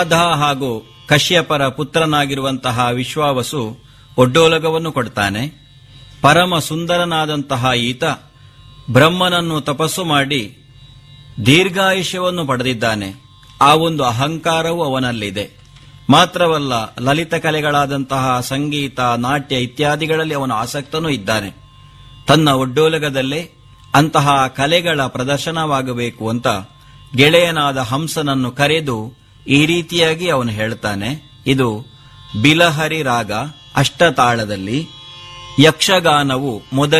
ರಾಧ ಹಾಗೂ ಕಶ್ಯಪರ ಪುತ್ರನಾಗಿರುವಂತಹ ವಿಶ್ವಾವಸು ಒಡ್ಡೋಲಗವನ್ನು ಕೊಡ್ತಾನೆ ಪರಮ ಸುಂದರನಾದಂತಹ ಈತ ಬ್ರಹ್ಮನನ್ನು ತಪಸ್ಸು ಮಾಡಿ ದೀರ್ಘಾಯುಷ್ಯವನ್ನು ಪಡೆದಿದ್ದಾನೆ ಆ ಒಂದು ಅಹಂಕಾರವು ಅವನಲ್ಲಿದೆ ಮಾತ್ರವಲ್ಲ ಲಲಿತ ಕಲೆಗಳಾದಂತಹ ಸಂಗೀತ ನಾಟ್ಯ ಇತ್ಯಾದಿಗಳಲ್ಲಿ ಅವನು ಆಸಕ್ತನೂ ಇದ್ದಾನೆ ತನ್ನ ಒಡ್ಡೋಲಗದಲ್ಲೇ ಅಂತಹ ಕಲೆಗಳ ಪ್ರದರ್ಶನವಾಗಬೇಕು ಅಂತ ಗೆಳೆಯನಾದ ಹಂಸನನ್ನು ಕರೆದು ಈ ರೀತಿಯಾಗಿ ಅವನು ಹೇಳ್ತಾನೆ ಇದು ಬಿಲಹರಿ ರಾಗ ಅಷ್ಟತಾಳದಲ್ಲಿ ಯಕ್ಷಗಾನವು ಮೊದಲ